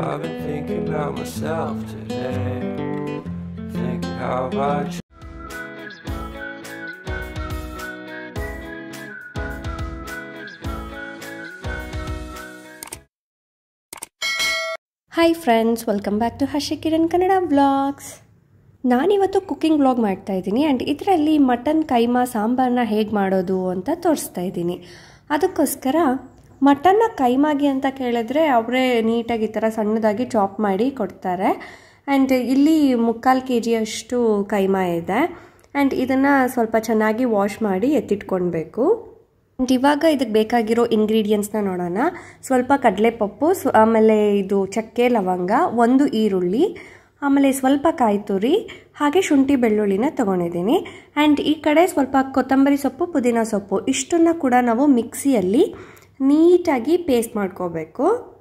I've been thinking about myself today. Thinking how about you. Hi friends welcome back to Harsha Kiran Kannada vlogs ನಾನಿವತ್ತು cooking vlog ಮಾಡ್ತಾ ಇದ್ದೀನಿ and ಇದರಲ್ಲಿ mutton keema ಸಾಂಬಾರನ್ನ ಹೇಗೆ ಮಾಡೋದು ಅಂತ ತೋರಿಸ್ತಾ ಇದ್ದೀನಿ ಅದಕ್ಕೋಸ್ಕರ ಮಟನ್ನ ಕೈಮಾಗಿ ಅಂತ ಕೇಳಿದ್ರೆ ಅವರೇ ನೀಟಾಗಿ ಈ ಥರ ಸಣ್ಣದಾಗಿ ಚಾಪ್ ಮಾಡಿ ಕೊಡ್ತಾರೆ ಆ್ಯಂಡ್ ಇಲ್ಲಿ ಮುಕ್ಕಾಲು ಕೆ ಜಿಯಷ್ಟು ಕೈಮಾ ಇದೆ ಆ್ಯಂಡ್ ಇದನ್ನು ಸ್ವಲ್ಪ ಚೆನ್ನಾಗಿ ವಾಶ್ ಮಾಡಿ ಎತ್ತಿಟ್ಕೊಳ್ಬೇಕು ಆ್ಯಂಡ್ ಇವಾಗ ಇದಕ್ಕೆ ಬೇಕಾಗಿರೋ ಇಂಗ್ರೀಡಿಯೆಂಟ್ಸ್ನ ನೋಡೋಣ ಸ್ವಲ್ಪ ಕಡಲೆಪಪ್ಪು ಸ್ವ ಆಮೇಲೆ ಇದು ಚಕ್ಕೆ ಲವಂಗ ಒಂದು ಈರುಳ್ಳಿ ಆಮೇಲೆ ಸ್ವಲ್ಪ ಕಾಯಿ ತುರಿ ಹಾಗೆ ಶುಂಠಿ ಬೆಳ್ಳುಳ್ಳಿನ ತೊಗೊಂಡಿದ್ದೀನಿ ಆ್ಯಂಡ್ ಈ ಕಡೆ ಸ್ವಲ್ಪ ಕೊತ್ತಂಬರಿ ಸೊಪ್ಪು ಪುದೀನ ಸೊಪ್ಪು ಇಷ್ಟನ್ನು ಕೂಡ ನಾವು ಮಿಕ್ಸಿಯಲ್ಲಿ ನೀಟಾಗಿ ಪೇಸ್ಟ್ ಮಾಡ್ಕೋಬೇಕು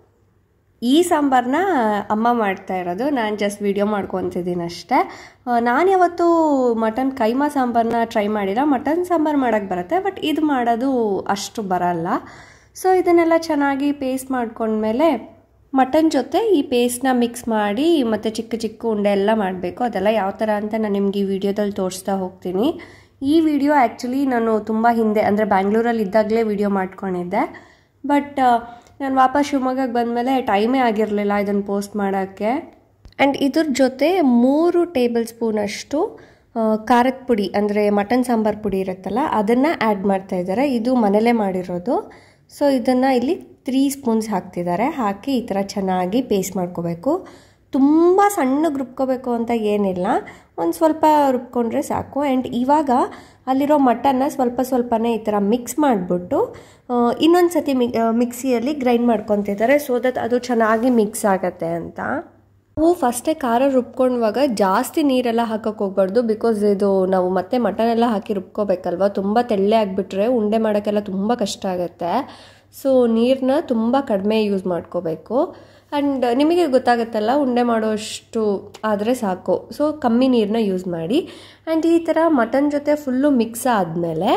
ಈ ಸಾಂಬಾರನ್ನ ಅಮ್ಮ ಮಾಡ್ತಾ ಇರೋದು ನಾನು ಜಸ್ಟ್ ವಿಡಿಯೋ ಮಾಡ್ಕೊತಿದ್ದೀನಿ ಅಷ್ಟೇ ನಾನು ಯಾವತ್ತೂ ಮಟನ್ ಕೈಮಾ ಸಾಂಬಾರನ್ನ ಟ್ರೈ ಮಾಡಿಲ್ಲ ಮಟನ್ ಸಾಂಬಾರು ಮಾಡೋಕ್ಕೆ ಬರುತ್ತೆ ಬಟ್ ಇದು ಮಾಡೋದು ಅಷ್ಟು ಬರಲ್ಲ ಸೊ ಇದನ್ನೆಲ್ಲ ಚೆನ್ನಾಗಿ ಪೇಸ್ಟ್ ಮಾಡ್ಕೊಂಡ್ಮೇಲೆ ಮಟನ್ ಜೊತೆ ಈ ಪೇಸ್ಟ್ನ ಮಿಕ್ಸ್ ಮಾಡಿ ಮತ್ತು ಚಿಕ್ಕ ಚಿಕ್ಕ ಉಂಡೆ ಎಲ್ಲ ಮಾಡಬೇಕು ಅದೆಲ್ಲ ಯಾವ ಥರ ಅಂತ ನಾನು ನಿಮ್ಗೆ ಈ ವಿಡಿಯೋದಲ್ಲಿ ತೋರಿಸ್ತಾ ಹೋಗ್ತೀನಿ ಈ ವಿಡಿಯೋ ಆ್ಯಕ್ಚುಲಿ ನಾನು ತುಂಬ ಹಿಂದೆ ಅಂದರೆ ಬ್ಯಾಂಗ್ಳೂರಲ್ಲಿ ಇದ್ದಾಗಲೇ ವಿಡಿಯೋ ಮಾಡ್ಕೊಂಡಿದ್ದೆ ಬಟ್ ನಾನು ವಾಪಸ್ ಶಿವಮೊಗ್ಗಕ್ಕೆ ಬಂದಮೇಲೆ ಟೈಮೇ ಆಗಿರಲಿಲ್ಲ ಇದನ್ನು ಪೋಸ್ಟ್ ಮಾಡೋಕ್ಕೆ ಆ್ಯಂಡ್ ಇದ್ರ ಜೊತೆ ಮೂರು ಟೇಬಲ್ ಸ್ಪೂನಷ್ಟು ಖಾರದ ಪುಡಿ ಅಂದರೆ ಮಟನ್ ಸಾಂಬಾರು ಪುಡಿ ಇರುತ್ತಲ್ಲ ಅದನ್ನು ಆ್ಯಡ್ ಮಾಡ್ತಾ ಇದ್ದಾರೆ ಇದು ಮನೇಲೇ ಮಾಡಿರೋದು ಸೊ ಇದನ್ನು ಇಲ್ಲಿ ತ್ರೀ ಸ್ಪೂನ್ಸ್ ಹಾಕ್ತಿದ್ದಾರೆ ಹಾಕಿ ಈ ಥರ ಚೆನ್ನಾಗಿ ಪೇಸ್ಟ್ ಮಾಡ್ಕೋಬೇಕು ತುಂಬ ಸಣ್ಣಗೆ ರುಬ್ಕೋಬೇಕು ಅಂತ ಏನಿಲ್ಲ ಒಂದು ಸ್ವಲ್ಪ ರುಬ್ಕೊಂಡ್ರೆ ಸಾಕು ಆ್ಯಂಡ್ ಇವಾಗ ಅಲ್ಲಿರೋ ಮಟನ್ನ ಸ್ವಲ್ಪ ಸ್ವಲ್ಪನೇ ಈ ಥರ ಮಿಕ್ಸ್ ಮಾಡಿಬಿಟ್ಟು ಇನ್ನೊಂದು ಸತಿ ಮಿ ಮಿಕ್ಸಿಯಲ್ಲಿ ಗ್ರೈಂಡ್ ಮಾಡ್ಕೊತಿದ್ದಾರೆ ಸೊ ದಟ್ ಅದು ಚೆನ್ನಾಗಿ ಮಿಕ್ಸ್ ಆಗುತ್ತೆ ಅಂತ ನಾವು ಫಸ್ಟೇ ಖಾರ ರುಬ್ಕೊಂಡವಾಗ ಜಾಸ್ತಿ ನೀರೆಲ್ಲ ಹಾಕೋಕೆ ಹೋಗ್ಬಾರ್ದು ಬಿಕಾಸ್ ಇದು ನಾವು ಮತ್ತೆ ಮಟನ್ ಎಲ್ಲ ಹಾಕಿ ರುಬ್ಕೋಬೇಕಲ್ವ ತುಂಬ ತೆಳ್ಳೆ ಆಗಿಬಿಟ್ರೆ ಉಂಡೆ ಮಾಡೋಕ್ಕೆಲ್ಲ ತುಂಬ ಕಷ್ಟ ಆಗುತ್ತೆ ಸೊ ನೀರನ್ನ ತುಂಬ ಕಡಿಮೆ ಯೂಸ್ ಮಾಡ್ಕೋಬೇಕು ಆ್ಯಂಡ್ ನಿಮಗೆ ಗೊತ್ತಾಗುತ್ತಲ್ಲ ಉಂಡೆ ಮಾಡೋಷ್ಟು ಆದರೆ ಸಾಕು ಸೊ ಕಮ್ಮಿ ನೀರನ್ನ ಯೂಸ್ ಮಾಡಿ ಆ್ಯಂಡ್ ಈ ಥರ ಮಟನ್ ಜೊತೆ ಫುಲ್ಲು ಮಿಕ್ಸ್ ಆದಮೇಲೆ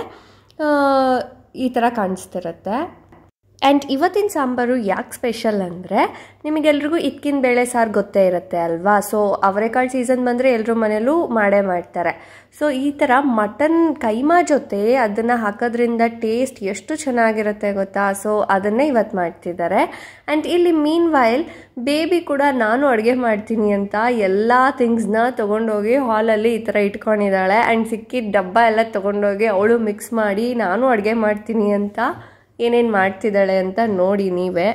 ಈ ಥರ ಕಾಣಿಸ್ತಿರುತ್ತೆ ಆ್ಯಂಡ್ ಇವತ್ತಿನ ಸಾಂಬಾರು ಯಾಕೆ ಸ್ಪೆಷಲ್ ಅಂದರೆ ನಿಮಗೆಲ್ರಿಗೂ ಇಕ್ಕಿನ ಬೇಳೆ ಸಾರು ಗೊತ್ತೇ ಇರುತ್ತೆ ಅಲ್ವಾ ಸೊ ಅವರೆಕಾಳು ಸೀಸನ್ ಬಂದರೆ ಎಲ್ಲರೂ ಮನೇಲೂ ಮಾಡೇ ಮಾಡ್ತಾರೆ ಸೊ ಈ ಥರ ಮಟನ್ ಕೈಮಾ ಜೊತೆ ಅದನ್ನು ಹಾಕೋದ್ರಿಂದ ಟೇಸ್ಟ್ ಎಷ್ಟು ಚೆನ್ನಾಗಿರುತ್ತೆ ಗೊತ್ತಾ ಸೊ ಅದನ್ನೇ ಇವತ್ತು ಮಾಡ್ತಿದ್ದಾರೆ ಆ್ಯಂಡ್ ಇಲ್ಲಿ ಮೀನ್ ವೈಲ್ ಬೇಬಿ ಕೂಡ ನಾನು ಅಡುಗೆ ಮಾಡ್ತೀನಿ ಅಂತ ಎಲ್ಲ ಥಿಂಗ್ಸ್ನ ತೊಗೊಂಡೋಗಿ ಹಾಲಲ್ಲಿ ಈ ಥರ ಇಟ್ಕೊಂಡಿದ್ದಾಳೆ ಆ್ಯಂಡ್ ಸಿಕ್ಕಿದ ಡಬ್ಬ ಎಲ್ಲ ತೊಗೊಂಡೋಗಿ ಅವಳು ಮಿಕ್ಸ್ ಮಾಡಿ ನಾನು ಅಡುಗೆ ಮಾಡ್ತೀನಿ ಅಂತ ಏನೇನು ಮಾಡ್ತಿದ್ದಾಳೆ ಅಂತ ನೋಡಿ ನೀವೇ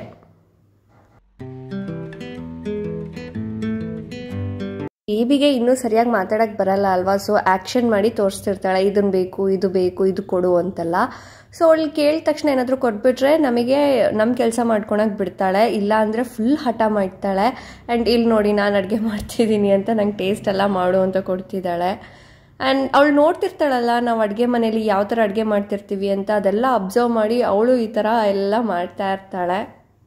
ಬೇಬಿಗೆ ಇನ್ನೂ ಸರಿಯಾಗಿ ಮಾತಾಡೋಕ್ಕೆ ಬರಲ್ಲ ಅಲ್ವಾ ಸೊ ಆ್ಯಕ್ಷನ್ ಮಾಡಿ ತೋರಿಸ್ತಿರ್ತಾಳೆ ಇದನ್ನು ಬೇಕು ಇದು ಬೇಕು ಇದು ಕೊಡು ಅಂತೆಲ್ಲ ಸೊ ಅವಳು ಕೇಳಿದ ತಕ್ಷಣ ಏನಾದರೂ ಕೊಟ್ಬಿಟ್ರೆ ನಮಗೆ ನಮ್ಮ ಕೆಲಸ ಮಾಡ್ಕೊಳಕ್ಕೆ ಬಿಡ್ತಾಳೆ ಇಲ್ಲ ಅಂದರೆ ಫುಲ್ ಹಠ ಮಾಡ್ತಾಳೆ ಆ್ಯಂಡ್ ಇಲ್ಲಿ ನೋಡಿ ನಾನು ಅಡುಗೆ ಮಾಡ್ತಿದ್ದೀನಿ ಅಂತ ನಂಗೆ ಟೇಸ್ಟ್ ಎಲ್ಲ ಮಾಡು ಅಂತ ಕೊಡ್ತಿದ್ದಾಳೆ ಆ್ಯಂಡ್ ಅವಳು ನೋಡ್ತಿರ್ತಾಳಲ್ಲ ನಾವು ಅಡುಗೆ ಮನೇಲಿ ಯಾವ ಥರ ಅಡುಗೆ ಮಾಡ್ತಿರ್ತೀವಿ ಅಂತ ಅದೆಲ್ಲ ಅಬ್ಸರ್ವ್ ಮಾಡಿ ಅವಳು ಈ ಥರ ಎಲ್ಲ ಮಾಡ್ತಾ ಇರ್ತಾಳೆ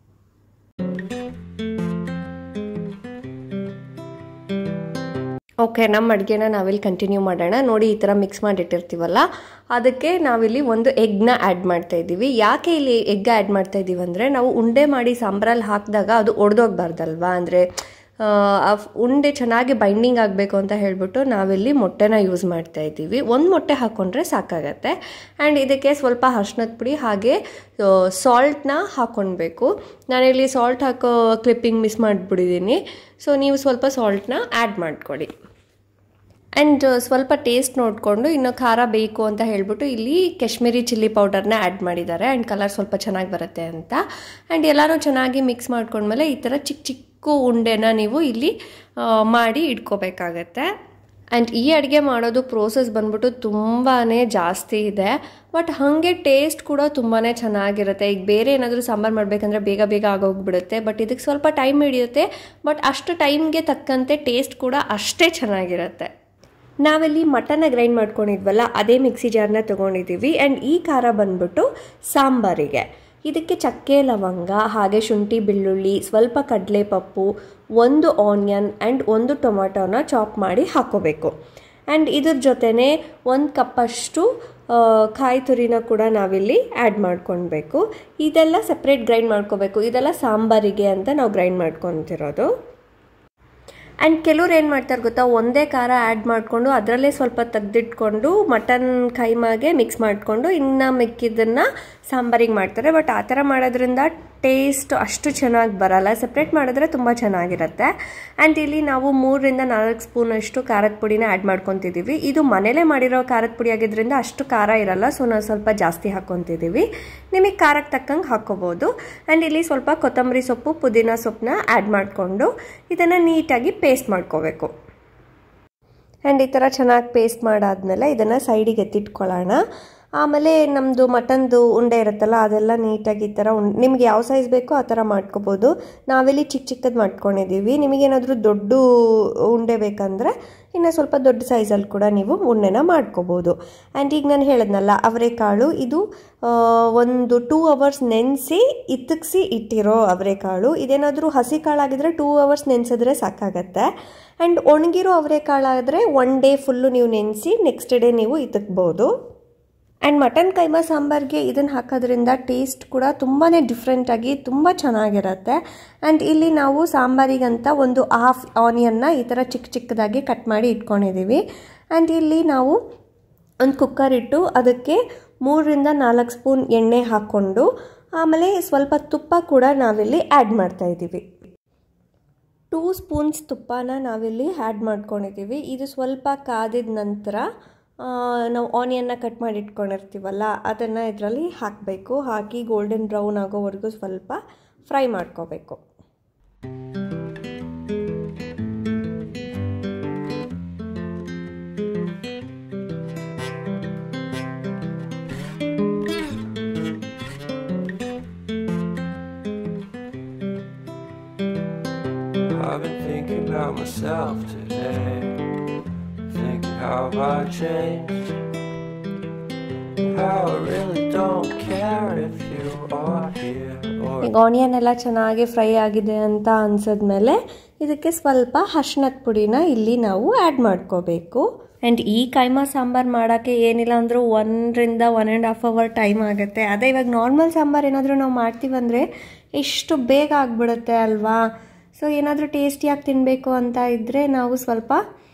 ಓಕೆ ನಮ್ಮ ಅಡುಗೆನ ನಾವಿಲ್ಲಿ ಕಂಟಿನ್ಯೂ ಮಾಡೋಣ ನೋಡಿ ಈ ಥರ ಮಿಕ್ಸ್ ಮಾಡಿಟ್ಟಿರ್ತೀವಲ್ಲ ಅದಕ್ಕೆ ನಾವಿಲ್ಲಿ ಒಂದು ಎಗ್ನ ಆ್ಯಡ್ ಮಾಡ್ತಾ ಇದ್ದೀವಿ ಯಾಕೆ ಇಲ್ಲಿ ಎಗ್ ಆ್ಯಡ್ ಮಾಡ್ತಾ ಇದ್ದೀವಿ ಅಂದರೆ ನಾವು ಉಂಡೆ ಮಾಡಿ ಸಾಂಬ್ರಲ್ಲಿ ಹಾಕಿದಾಗ ಅದು ಒಡೆದೋಗ್ಬಾರ್ದಲ್ವಾ ಅಂದರೆ ಉಂಡೆ ಚೆನ್ನಾಗಿ ಬೈಂಡಿಂಗ್ ಆಗಬೇಕು ಅಂತ ಹೇಳಿಬಿಟ್ಟು ನಾವಿಲ್ಲಿ ಮೊಟ್ಟೆನ ಯೂಸ್ ಮಾಡ್ತಾ ಇದ್ದೀವಿ ಒಂದು ಮೊಟ್ಟೆ ಹಾಕ್ಕೊಂಡ್ರೆ ಸಾಕಾಗತ್ತೆ ಆ್ಯಂಡ್ ಇದಕ್ಕೆ ಸ್ವಲ್ಪ ಅರ್ಶಿನದ ಪುಡಿ ಹಾಗೆ ಸಾಲ್ಟ್ನ ಹಾಕ್ಕೊಳ್ಬೇಕು ನಾನಿಲ್ಲಿ ಸಾಲ್ಟ್ ಹಾಕೋ ಕ್ಲಿಪ್ಪಿಂಗ್ ಮಿಸ್ ಮಾಡಿಬಿಟ್ಟಿದ್ದೀನಿ ಸೊ ನೀವು ಸ್ವಲ್ಪ ಸಾಲ್ಟ್ನ ಆ್ಯಡ್ ಮಾಡ್ಕೊಳ್ಳಿ ಆ್ಯಂಡ್ ಸ್ವಲ್ಪ ಟೇಸ್ಟ್ ನೋಡಿಕೊಂಡು ಇನ್ನು ಖಾರ ಬೇಕು ಅಂತ ಹೇಳ್ಬಿಟ್ಟು ಇಲ್ಲಿ ಕಾಶ್ಮೀರಿ ಚಿಲ್ಲಿ ಪೌಡರ್ನ ಆ್ಯಡ್ ಮಾಡಿದ್ದಾರೆ ಆ್ಯಂಡ್ ಕಲರ್ ಸ್ವಲ್ಪ ಚೆನ್ನಾಗಿ ಬರುತ್ತೆ ಅಂತ ಆ್ಯಂಡ್ ಎಲ್ಲನೂ ಚೆನ್ನಾಗಿ ಮಿಕ್ಸ್ ಮಾಡ್ಕೊಂಡ್ಮೇಲೆ ಈ ಥರ ಚಿಕ್ಕ ಚಿಕ್ಕ ಉಂಡೆನ ನೀವು ಇಲ್ಲಿ ಮಾಡಿ ಇಟ್ಕೋಬೇಕಾಗತ್ತೆ ಆ್ಯಂಡ್ ಈ ಅಡುಗೆ ಮಾಡೋದು ಪ್ರೋಸೆಸ್ ಬಂದ್ಬಿಟ್ಟು ತುಂಬಾ ಜಾಸ್ತಿ ಇದೆ ಬಟ್ ಹಾಗೆ ಟೇಸ್ಟ್ ಕೂಡ ತುಂಬಾ ಚೆನ್ನಾಗಿರುತ್ತೆ ಈಗ ಬೇರೆ ಏನಾದರೂ ಸಾಂಬಾರು ಮಾಡಬೇಕಂದ್ರೆ ಬೇಗ ಬೇಗ ಆಗೋಗ್ಬಿಡುತ್ತೆ ಬಟ್ ಇದಕ್ಕೆ ಸ್ವಲ್ಪ ಟೈಮ್ ಹಿಡಿಯುತ್ತೆ ಬಟ್ ಅಷ್ಟು ಟೈಮ್ಗೆ ತಕ್ಕಂತೆ ಟೇಸ್ಟ್ ಕೂಡ ಅಷ್ಟೇ ಚೆನ್ನಾಗಿರುತ್ತೆ ನಾವಿಲ್ಲಿ ಮಟನ್ನ ಗ್ರೈಂಡ್ ಮಾಡ್ಕೊಂಡಿದ್ವಲ್ಲ ಅದೇ ಮಿಕ್ಸಿ ಜಾರ್ನ ತೊಗೊಂಡಿದ್ದೀವಿ ಆ್ಯಂಡ್ ಈ ಖಾರ ಬಂದ್ಬಿಟ್ಟು ಸಾಂಬಾರಿಗೆ ಇದಕ್ಕೆ ಚಕ್ಕೆ ಲವಂಗ ಹಾಗೆ ಶುಂಠಿ ಬೆಳ್ಳುಳ್ಳಿ ಸ್ವಲ್ಪ ಕಡಲೆಪಪ್ಪು ಒಂದು ಆನಿಯನ್ ಆ್ಯಂಡ್ ಒಂದು ಟೊಮಾಟೋನ ಚಾಪ್ ಮಾಡಿ ಹಾಕೋಬೇಕು ಆ್ಯಂಡ್ ಇದ್ರ ಜೊತೆನೇ ಒಂದು ಕಪ್ಪಷ್ಟು ಕಾಯಿ ತುರಿನ ಕೂಡ ನಾವಿಲ್ಲಿ ಆ್ಯಡ್ ಮಾಡ್ಕೊಳ್ಬೇಕು ಇದೆಲ್ಲ ಸಪ್ರೇಟ್ ಗ್ರೈಂಡ್ ಮಾಡ್ಕೋಬೇಕು ಇದೆಲ್ಲ ಸಾಂಬಾರಿಗೆ ಅಂತ ನಾವು ಗ್ರೈಂಡ್ ಮಾಡ್ಕೊತಿರೋದು ಆ್ಯಂಡ್ ಕೆಲವ್ರು ಏನು ಮಾಡ್ತಾರೆ ಗೊತ್ತಾ ಒಂದೇ ಖಾರ ಆ್ಯಡ್ ಮಾಡಿಕೊಂಡು ಅದರಲ್ಲೇ ಸ್ವಲ್ಪ ತೆಗೆದಿಟ್ಕೊಂಡು ಮಟನ್ ಕೈಮಾಗೆ ಮಿಕ್ಸ್ ಮಾಡಿಕೊಂಡು ಇನ್ನು ಮಿಕ್ಕಿದ್ದನ್ನು ಸಾಂಬಾರಿಗೆ ಮಾಡ್ತಾರೆ ಬಟ್ ಆ ಥರ ಮಾಡೋದ್ರಿಂದ ಟೇಸ್ಟ್ ಅಷ್ಟು ಚೆನ್ನಾಗಿ ಬರಲ್ಲ ಸಪ್ರೇಟ್ ಮಾಡಿದ್ರೆ ತುಂಬ ಚೆನ್ನಾಗಿರುತ್ತೆ ಆ್ಯಂಡ್ ಇಲ್ಲಿ ನಾವು ಮೂರರಿಂದ ನಾಲ್ಕು ಸ್ಪೂನಷ್ಟು ಖಾರದ ಪುಡಿನ ಆ್ಯಡ್ ಮಾಡ್ಕೊತಿದ್ದೀವಿ ಇದು ಮನೇಲೇ ಮಾಡಿರೋ ಖಾರದ ಪುಡಿ ಆಗಿದ್ದರಿಂದ ಅಷ್ಟು ಖಾರ ಇರಲ್ಲ ಸೊ ನಾವು ಸ್ವಲ್ಪ ಜಾಸ್ತಿ ಹಾಕ್ಕೊತಿದ್ದೀವಿ ನಿಮಗೆ ಖಾರಕ್ಕೆ ತಕ್ಕಂಗೆ ಹಾಕ್ಕೋಬೋದು ಆ್ಯಂಡ್ ಇಲ್ಲಿ ಸ್ವಲ್ಪ ಕೊತ್ತಂಬರಿ ಸೊಪ್ಪು ಪುದೀನ ಸೊಪ್ಪನ್ನ ಆ್ಯಡ್ ಮಾಡಿಕೊಂಡು ಇದನ್ನು ನೀಟಾಗಿ ಪೇಸ್ಟ್ ಮಾಡ್ಕೋಬೇಕು ಆ್ಯಂಡ್ ಈ ಥರ ಚೆನ್ನಾಗಿ ಪೇಸ್ಟ್ ಮಾಡಾದ್ಮೇಲೆ ಇದನ್ನು ಸೈಡಿಗೆ ಎತ್ತಿಟ್ಕೊಳ್ಳೋಣ ಆಮೇಲೆ ನಮ್ಮದು ಮಟನ್ದು ಉಂಡೆ ಇರುತ್ತಲ್ಲ ಅದೆಲ್ಲ ನೀಟಾಗಿ ಈ ಥರ ಉಂಡೆ ನಿಮ್ಗೆ ಯಾವ ಸೈಜ್ ಬೇಕೋ ಆ ಥರ ಮಾಡ್ಕೋಬೋದು ನಾವಿಲ್ಲಿ ಚಿಕ್ಕ ಚಿಕ್ಕದು ಮಾಡ್ಕೊಂಡಿದ್ದೀವಿ ನಿಮಗೇನಾದರೂ ದೊಡ್ಡ ಉಂಡೆ ಬೇಕಂದರೆ ಇನ್ನು ಸ್ವಲ್ಪ ದೊಡ್ಡ ಸೈಜಲ್ಲಿ ಕೂಡ ನೀವು ಉಂಡೆನ ಮಾಡ್ಕೋಬೋದು ಆ್ಯಂಡ್ ಈಗ ನಾನು ಹೇಳಿದ್ನಲ್ಲ ಅವರೆಕಾಳು ಇದು ಒಂದು ಟೂ ಅವರ್ಸ್ ನೆನೆಸಿ ಇತ್ತಕ್ಸಿ ಇಟ್ಟಿರೋ ಅವರೆಕಾಳು ಇದೇನಾದರೂ ಹಸಿ ಕಾಳಾಗಿದ್ರೆ ಟೂ ಅವರ್ಸ್ ನೆನೆಸಿದ್ರೆ ಸಾಕಾಗತ್ತೆ ಆ್ಯಂಡ್ ಒಣಗಿರೋ ಅವರೆಕಾಳಾದರೆ ಒನ್ ಡೇ ಫುಲ್ಲು ನೀವು ನೆನೆಸಿ ನೆಕ್ಸ್ಟ್ ಡೇ ನೀವು ಇತ್ತಕ್ಬೋದು ಆ್ಯಂಡ್ ಮಟನ್ ಕೈಮಾ ಸಾಂಬಾರಿಗೆ ಇದನ್ನು ಹಾಕೋದ್ರಿಂದ ಟೇಸ್ಟ್ ಕೂಡ ತುಂಬಾ ಡಿಫ್ರೆಂಟಾಗಿ ತುಂಬ ಚೆನ್ನಾಗಿರುತ್ತೆ ಆ್ಯಂಡ್ ಇಲ್ಲಿ ನಾವು ಸಾಂಬಾರಿಗಂತ ಒಂದು ಹಾಫ್ ಆನಿಯನ್ನ ಈ ಥರ ಚಿಕ್ಕ ಚಿಕ್ಕದಾಗಿ ಕಟ್ ಮಾಡಿ ಇಟ್ಕೊಂಡಿದ್ದೀವಿ ಆ್ಯಂಡ್ ಇಲ್ಲಿ ನಾವು ಒಂದು ಕುಕ್ಕರ್ ಇಟ್ಟು ಅದಕ್ಕೆ ಮೂರರಿಂದ ನಾಲ್ಕು ಸ್ಪೂನ್ ಎಣ್ಣೆ ಹಾಕ್ಕೊಂಡು ಆಮೇಲೆ ಸ್ವಲ್ಪ ತುಪ್ಪ ಕೂಡ ನಾವಿಲ್ಲಿ ಆ್ಯಡ್ ಮಾಡ್ತಾಯಿದ್ದೀವಿ ಟೂ ಸ್ಪೂನ್ಸ್ ತುಪ್ಪನ ನಾವಿಲ್ಲಿ ಆ್ಯಡ್ ಮಾಡ್ಕೊಂಡಿದ್ದೀವಿ ಇದು ಸ್ವಲ್ಪ ಕಾದಿದ ನಂತರ ನಾವು ಆನಿಯನ್ನ ಕಟ್ ಮಾಡಿ ಇಟ್ಕೊಂಡಿರ್ತೀವಲ್ಲ ಅದನ್ನು ಇದರಲ್ಲಿ ಹಾಕಬೇಕು ಹಾಕಿ ಗೋಲ್ಡನ್ ಬ್ರೌನ್ ಆಗೋವರೆಗೂ ಸ್ವಲ್ಪ ಫ್ರೈ ಮಾಡ್ಕೋಬೇಕು I've been thinking about myself today. Thinking how I changed. How I really don't care if you are here or ಈಗ ಆನಿಯನ್ ಎಲ್ಲ ಚೆನ್ನಾಗಿ ಫ್ರೈ ಆಗಿದೆ ಅಂತ ಅನ್ಸಿದ್ಮೇಲೆ ಇದಕ್ಕೆ ಸ್ವಲ್ಪ ಅರ್ಶಿನದ ಪುಡಿನ ಇಲ್ಲಿ ನಾವು ಆ್ಯಡ್ ಮಾಡ್ಕೋಬೇಕು ಆ್ಯಂಡ್ ಈ ಕೈಮಾ ಸಾಂಬಾರು ಮಾಡೋಕ್ಕೆ ಏನಿಲ್ಲ ಅಂದರೂ ಒಂದರಿಂದ one and half hour time ಆಗುತ್ತೆ ಅದೇ ಇವಾಗ ನಾರ್ಮಲ್ ಸಾಂಬಾರು ಏನಾದರೂ ನಾವು ಮಾಡ್ತೀವಂದರೆ ಎಷ್ಟು ಬೇಗ ಆಗಿಬಿಡುತ್ತೆ ಅಲ್ವಾ ಸೊ ಏನಾದರೂ ಟೇಸ್ಟಿಯಾಗಿ ತಿನ್ನಬೇಕು ಅಂತ ಇದ್ದರೆ ನಾವು ಸ್ವಲ್ಪ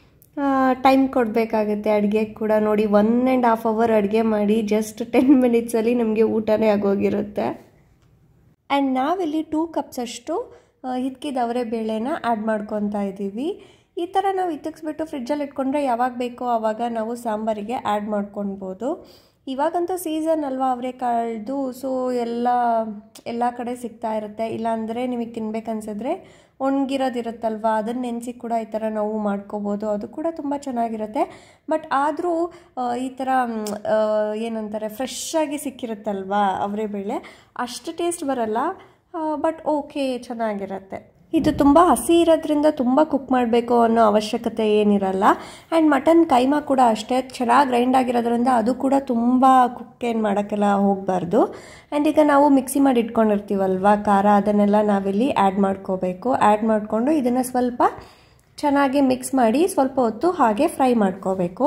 ಟೈಮ್ ಕೊಡಬೇಕಾಗುತ್ತೆ ಅಡುಗೆಗೆ ಕೂಡ ನೋಡಿ ಒನ್ ಆ್ಯಂಡ್ ಹಾಫ್ ಅವರ್ ಅಡುಗೆ ಮಾಡಿ ಜಸ್ಟ್ ಟೆನ್ ಮಿನಿಟ್ಸಲ್ಲಿ ನಮಗೆ ಊಟನೇ ಆಗೋಗಿರುತ್ತೆ ಆ್ಯಂಡ್ ನಾವಿಲ್ಲಿ ಟೂ ಕಪ್ಸಷ್ಟು ಹಿದ್ಕಿದವರೆ ಬೇಳೆನ ಆ್ಯಡ್ ಮಾಡ್ಕೊತಾ ಇದ್ದೀವಿ ಈ ಥರ ನಾವು ಇತ್ತಿಕ್ಸ್ಬಿಟ್ಟು ಫ್ರಿಜ್ಜಲ್ಲಿ ಇಟ್ಕೊಂಡ್ರೆ ಯಾವಾಗ ಬೇಕೋ ಆವಾಗ ನಾವು ಸಾಂಬಾರಿಗೆ ಆ್ಯಡ್ ಮಾಡ್ಕೊಳ್ಬೋದು ಇವಾಗಂತೂ ಸೀಸನ್ ಅಲ್ವಾ ಅವರೆಕಾಳ್ದು ಸೊ ಎಲ್ಲ ಎಲ್ಲ ಕಡೆ ಸಿಗ್ತಾ ಇರುತ್ತೆ ಇಲ್ಲಾಂದರೆ ನಿಮಗೆ ತಿನ್ಬೇಕನ್ಸಿದ್ರೆ ಒಣಗಿರೋದಿರುತ್ತಲ್ವ ಅದನ್ನು ನೆನೆಸಿ ಕೂಡ ಈ ಥರ ನಾವು ಮಾಡ್ಕೋಬೋದು ಅದು ಕೂಡ ತುಂಬ ಚೆನ್ನಾಗಿರುತ್ತೆ ಬಟ್ ಆದರೂ ಈ ಥರ ಏನಂತಾರೆ ಫ್ರೆಶ್ ಆಗಿ ಸಿಕ್ಕಿರುತ್ತಲ್ವ ಅವರೇ ಬೇಳೆ ಅಷ್ಟು ಟೇಸ್ಟ್ ಬರಲ್ಲ ಬಟ್ ಓಕೆ ಚೆನ್ನಾಗಿರುತ್ತೆ ಇದು ತುಂಬ ಹಸಿ ಇರೋದ್ರಿಂದ ತುಂಬ ಕುಕ್ ಮಾಡಬೇಕು ಅನ್ನೋ ಅವಶ್ಯಕತೆ ಏನಿರಲ್ಲ ಆ್ಯಂಡ್ ಮಟನ್ ಕೈಮಾ ಕೂಡ ಅಷ್ಟೇ ಚೆನ್ನಾಗಿ ಗ್ರೈಂಡ್ ಆಗಿರೋದ್ರಿಂದ ಅದು ಕೂಡ ತುಂಬ ಕುಕ್ ಏನು ಮಾಡೋಕ್ಕೆಲ್ಲ ಹೋಗಬಾರ್ದು ಆ್ಯಂಡ್ ಈಗ ನಾವು ಮಿಕ್ಸಿ ಮಾಡಿ ಇಟ್ಕೊಂಡಿರ್ತೀವಲ್ವ ಖಾರ ಅದನ್ನೆಲ್ಲ ನಾವಿಲ್ಲಿ ಆ್ಯಡ್ ಮಾಡ್ಕೋಬೇಕು ಆ್ಯಡ್ ಮಾಡಿಕೊಂಡು ಇದನ್ನು ಸ್ವಲ್ಪ ಚೆನ್ನಾಗಿ ಮಿಕ್ಸ್ ಮಾಡಿ ಸ್ವಲ್ಪ ಹೊತ್ತು ಹಾಗೆ ಫ್ರೈ ಮಾಡ್ಕೋಬೇಕು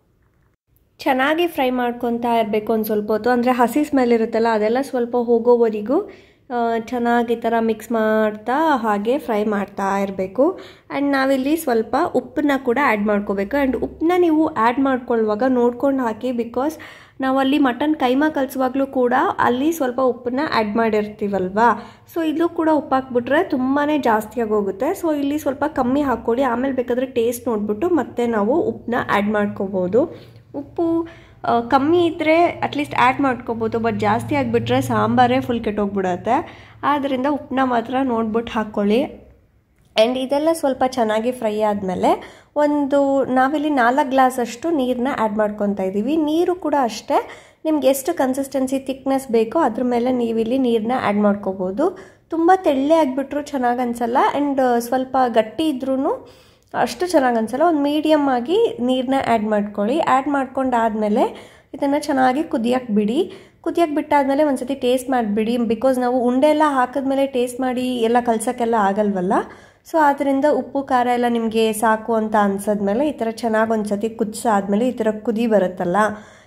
ಚೆನ್ನಾಗಿ ಫ್ರೈ ಮಾಡ್ಕೊತಾ ಇರಬೇಕು ಒಂದು ಸ್ವಲ್ಪ ಹೊತ್ತು ಅಂದರೆ ಹಸಿ ಸ್ಮೆಲ್ ಇರುತ್ತಲ್ಲ ಅದೆಲ್ಲ ಸ್ವಲ್ಪ ಹೋಗೋವರೆಗೂ ಚೆನ್ನಾಗಿ ಈ ಥರ ಮಿಕ್ಸ್ ಮಾಡ್ತಾ ಹಾಗೆ ಫ್ರೈ ಮಾಡ್ತಾ ಇರಬೇಕು ಆ್ಯಂಡ್ ನಾವಿಲ್ಲಿ ಸ್ವಲ್ಪ ಉಪ್ಪನ್ನ ಕೂಡ ಆ್ಯಡ್ ಮಾಡ್ಕೋಬೇಕು ಆ್ಯಂಡ್ ಉಪ್ಪನ್ನ ನೀವು ಆ್ಯಡ್ ಮಾಡ್ಕೊಳ್ಳುವಾಗ ನೋಡ್ಕೊಂಡು ಹಾಕಿ ಬಿಕಾಸ್ ನಾವು ಅಲ್ಲಿ ಮಟನ್ ಕೈಮಾ ಕಲಿಸುವಾಗಲೂ ಕೂಡ ಅಲ್ಲಿ ಸ್ವಲ್ಪ ಉಪ್ಪನ್ನ ಆ್ಯಡ್ ಮಾಡಿರ್ತೀವಲ್ವಾ ಸೊ ಇಲ್ಲೂ ಕೂಡ ಉಪ್ಪು ಹಾಕ್ಬಿಟ್ರೆ ತುಂಬಾ ಜಾಸ್ತಿ ಆಗೋಗುತ್ತೆ ಸೊ ಇಲ್ಲಿ ಸ್ವಲ್ಪ ಕಮ್ಮಿ ಹಾಕ್ಕೊಳ್ಳಿ ಆಮೇಲೆ ಬೇಕಾದರೆ ಟೇಸ್ಟ್ ನೋಡಿಬಿಟ್ಟು ಮತ್ತೆ ನಾವು ಉಪ್ಪನ್ನ ಆ್ಯಡ್ ಮಾಡ್ಕೋಬೋದು ಉಪ್ಪು ಕಮ್ಮಿ ಇದ್ದರೆ ಅಟ್ಲೀಸ್ಟ್ ಆ್ಯಡ್ ಮಾಡ್ಕೋಬೋದು ಬಟ್ ಜಾಸ್ತಿ ಆಗಿಬಿಟ್ರೆ ಸಾಂಬಾರೇ ಫುಲ್ ಕೆಟ್ಟೋಗ್ಬಿಡತ್ತೆ ಆದ್ದರಿಂದ ಉಪ್ಪನ್ನ ಮಾತ್ರ ನೋಡ್ಬಿಟ್ಟು ಹಾಕ್ಕೊಳ್ಳಿ ಆ್ಯಂಡ್ ಇದೆಲ್ಲ ಸ್ವಲ್ಪ ಚೆನ್ನಾಗಿ ಫ್ರೈ ಆದಮೇಲೆ ಒಂದು ನಾವಿಲ್ಲಿ ನಾಲ್ಕು ಗ್ಲಾಸಷ್ಟು ನೀರನ್ನ ಆ್ಯಡ್ ಮಾಡ್ಕೊತಾ ಇದ್ದೀವಿ ನೀರು ಕೂಡ ಅಷ್ಟೇ ನಿಮ್ಗೆ ಎಷ್ಟು ಕನ್ಸಿಸ್ಟೆನ್ಸಿ ತಿಕ್ನೆಸ್ ಬೇಕೋ ಅದ್ರ ಮೇಲೆ ನೀವಿಲ್ಲಿ ನೀರನ್ನ ಆ್ಯಡ್ ಮಾಡ್ಕೋಬೋದು ತುಂಬ ತೆಳ್ಳೆ ಆಗಿಬಿಟ್ರು ಚೆನ್ನಾಗಿ ಅನಿಸಲ್ಲ ಆ್ಯಂಡ್ ಸ್ವಲ್ಪ ಗಟ್ಟಿ ಇದ್ರೂ ಅಷ್ಟು ಚೆನ್ನಾಗಿ ಅನಿಸಲ್ಲ ಒಂದು ಮೀಡಿಯಮ್ ಆಗಿ ನೀರನ್ನ ಆ್ಯಡ್ ಮಾಡ್ಕೊಳ್ಳಿ ಆ್ಯಡ್ ಮಾಡ್ಕೊಂಡಾದಮೇಲೆ ಇದನ್ನು ಚೆನ್ನಾಗಿ ಕುದಿಯಕ್ಕೆ ಬಿಡಿ ಕುದಿಯಕ್ಕೆ ಬಿಟ್ಟಾದಮೇಲೆ ಒಂದು ಸತಿ ಟೇಸ್ಟ್ ಮಾಡಿಬಿಡಿ ಬಿಕಾಸ್ ನಾವು ಉಂಡೆ ಎಲ್ಲ ಹಾಕಿದ್ಮೇಲೆ ಟೇಸ್ಟ್ ಮಾಡಿ ಎಲ್ಲ ಕಲ್ಸೋಕ್ಕೆಲ್ಲ ಆಗಲ್ವಲ್ಲ ಸೊ ಆದ್ದರಿಂದ ಉಪ್ಪು ಖಾರ ಎಲ್ಲ ನಿಮಗೆ ಸಾಕು ಅಂತ ಅನ್ಸಿದ್ಮೇಲೆ ಈ ಥರ ಚೆನ್ನಾಗಿ ಒಂದು ಸತಿ ಕುದಿಸಾದ್ಮೇಲೆ ಈ ಥರ ಕುದಿ ಬರುತ್ತಲ್ಲ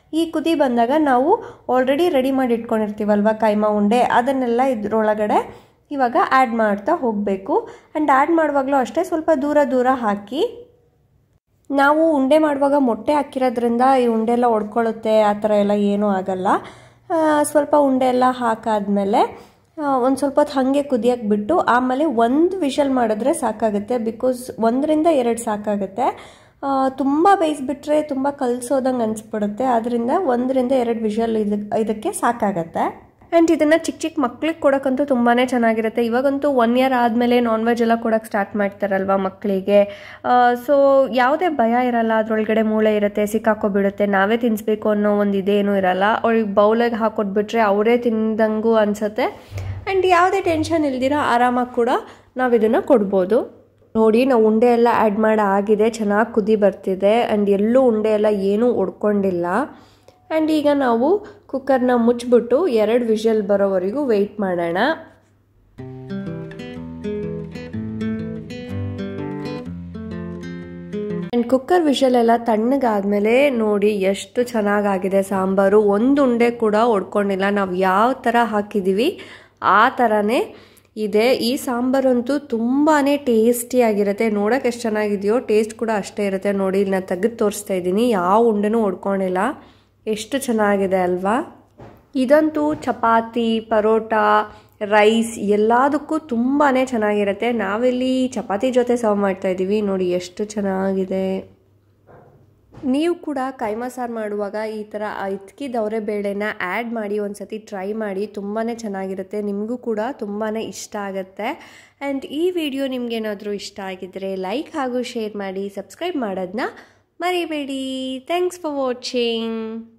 ಈ ಕುದಿ ಬಂದಾಗ ನಾವು ಆಲ್ರೆಡಿ ರೆಡಿ ಮಾಡಿ ಇಟ್ಕೊಂಡಿರ್ತೀವಲ್ವ ಕೈಮಾ ಉಂಡೆ ಅದನ್ನೆಲ್ಲ ಇದ್ರೊಳಗಡೆ ಇವಾಗ ಆ್ಯಡ್ ಮಾಡ್ತಾ ಹೋಗಬೇಕು ಆ್ಯಂಡ್ ಆ್ಯಡ್ ಮಾಡುವಾಗಲೂ ಅಷ್ಟೇ ಸ್ವಲ್ಪ ದೂರ ದೂರ ಹಾಕಿ ನಾವು ಉಂಡೆ ಮಾಡುವಾಗ ಮೊಟ್ಟೆ ಹಾಕಿರೋದ್ರಿಂದ ಈ ಉಂಡೆ ಎಲ್ಲ ಒಡ್ಕೊಳ್ಳುತ್ತೆ ಆ ಥರ ಎಲ್ಲ ಏನೂ ಆಗಲ್ಲ ಸ್ವಲ್ಪ ಉಂಡೆ ಎಲ್ಲ ಹಾಕಾದ್ಮೇಲೆ ಒಂದು ಸ್ವಲ್ಪ ಹೊತ್ತು ಹಾಗೆ ಕುದಿಯೋಕೆ ಬಿಟ್ಟು ಆಮೇಲೆ ಒಂದು ವಿಷಲ್ ಮಾಡಿದ್ರೆ ಸಾಕಾಗುತ್ತೆ ಬಿಕಾಸ್ ಒಂದರಿಂದ ಎರಡು ಸಾಕಾಗುತ್ತೆ ತುಂಬ ಬೇಯಿಸ್ಬಿಟ್ರೆ ತುಂಬ ಕಲಿಸೋದಂಗೆ ಅನಿಸ್ಬಿಡುತ್ತೆ ಅದರಿಂದ ಒಂದರಿಂದ ಎರಡು ವಿಷಲ್ ಇದಕ್ಕೆ ಇದಕ್ಕೆ ಸಾಕಾಗತ್ತೆ ಆ್ಯಂಡ್ ಇದನ್ನು ಚಿಕ್ಕ ಚಿಕ್ಕ ಮಕ್ಳಿಗೆ ಕೊಡೋಕ್ಕಂತೂ ತುಂಬಾ ಚೆನ್ನಾಗಿರುತ್ತೆ ಇವಾಗಂತೂ ಒನ್ ಇಯರ್ ಆದಮೇಲೆ ನಾನ್ ವೆಜ್ ಎಲ್ಲ ಕೊಡೋಕ್ಕೆ ಸ್ಟಾರ್ಟ್ ಮಾಡ್ತಾರಲ್ವ ಮಕ್ಕಳಿಗೆ ಸೊ ಯಾವುದೇ ಭಯ ಇರಲ್ಲ ಅದರೊಳಗಡೆ ಮೂಳೆ ಇರುತ್ತೆ ಸಿಕ್ಕಾಕೊಬಿಡುತ್ತೆ ನಾವೇ ತಿನ್ನಿಸ್ಬೇಕು ಅನ್ನೋ ಒಂದು ಇದೇನೂ ಇರಲ್ಲ ಅವ್ರಿಗೆ ಬೌಲಿಗೆ ಹಾಕೊಟ್ಬಿಟ್ರೆ ಅವರೇ ತಿಂದಂಗೂ ಅನಿಸುತ್ತೆ ಆ್ಯಂಡ್ ಯಾವುದೇ ಟೆನ್ಷನ್ ಇಲ್ದಿರ ಆರಾಮಾಗಿ ಕೂಡ ನಾವು ಇದನ್ನು ಕೊಡ್ಬೋದು ನೋಡಿ ನಾವು ಉಂಡೆ ಎಲ್ಲ ಆ್ಯಡ್ ಮಾಡಿ ಆಗಿದೆ ಚೆನ್ನಾಗಿ ಕುದಿ ಬರ್ತಿದೆ ಆ್ಯಂಡ್ ಎಲ್ಲೂ ಉಂಡೆ ಎಲ್ಲ ಏನೂ ಒಡ್ಕೊಂಡಿಲ್ಲ ಆ್ಯಂಡ್ ಈಗ ನಾವು ಕುಕ್ಕರ್ನ ಮುಚ್ಚಿಬಿಟ್ಟು ಎರಡು ವಿಷಲ್ ಬರೋವರೆಗೂ ವೆಯ್ಟ್ ಮಾಡೋಣ ಆ್ಯಂಡ್ ಕುಕ್ಕರ್ ವಿಷಲ್ ಎಲ್ಲ ತಣ್ಣಗಾದ್ಮೇಲೆ ನೋಡಿ ಎಷ್ಟು ಚೆನ್ನಾಗಾಗಿದೆ ಸಾಂಬಾರು ಒಂದು ಉಂಡೆ ಕೂಡ ಒಡ್ಕೊಂಡಿಲ್ಲ ನಾವು ಯಾವ ಥರ ಹಾಕಿದ್ದೀವಿ ಆ ಥರನೇ ಇದೆ ಈ ಸಾಂಬಾರಂತೂ ತುಂಬಾ ಟೇಸ್ಟಿಯಾಗಿರುತ್ತೆ ನೋಡೋಕೆ ಎಷ್ಟು ಚೆನ್ನಾಗಿದೆಯೋ ಟೇಸ್ಟ್ ಕೂಡ ಅಷ್ಟೇ ಇರುತ್ತೆ ನೋಡಿ ಇಲ್ಲಿ ನಾನು ತೆಗೆದು ತೋರಿಸ್ತಾ ಇದ್ದೀನಿ ಯಾವ ಉಂಡೆನೂ ಒಡ್ಕೊಂಡಿಲ್ಲ ಎಷ್ಟು ಚೆನ್ನಾಗಿದೆ ಅಲ್ವಾ ಇದಂತೂ ಚಪಾತಿ ಪರೋಟ ರೈಸ್ ಎಲ್ಲದಕ್ಕೂ ತುಂಬಾ ಚೆನ್ನಾಗಿರುತ್ತೆ ನಾವಿಲ್ಲಿ ಚಪಾತಿ ಜೊತೆ ಸರ್ವ್ ಮಾಡ್ತಾ ಇದ್ದೀವಿ ನೋಡಿ ಎಷ್ಟು ಚೆನ್ನಾಗಿದೆ ನೀವು ಕೂಡ ಕೈಮಾ ಸಾರು ಮಾಡುವಾಗ ಈ ಥರ ಇದ್ಕಿ ದವರೆ ಬೇಳೆನ ಆ್ಯಡ್ ಮಾಡಿ ಒಂದು ಸತಿ ಟ್ರೈ ಮಾಡಿ ತುಂಬಾ ಚೆನ್ನಾಗಿರುತ್ತೆ ನಿಮಗೂ ಕೂಡ ತುಂಬಾ ಇಷ್ಟ ಆಗುತ್ತೆ ಆ್ಯಂಡ್ ಈ ವಿಡಿಯೋ ನಿಮಗೇನಾದರೂ ಇಷ್ಟ ಆಗಿದ್ದರೆ ಲೈಕ್ ಹಾಗೂ ಶೇರ್ ಮಾಡಿ ಸಬ್ಸ್ಕ್ರೈಬ್ ಮಾಡೋದನ್ನ ಮರಿಬೇಡಿ ಥ್ಯಾಂಕ್ಸ್ ಫಾರ್ ವಾಚಿಂಗ್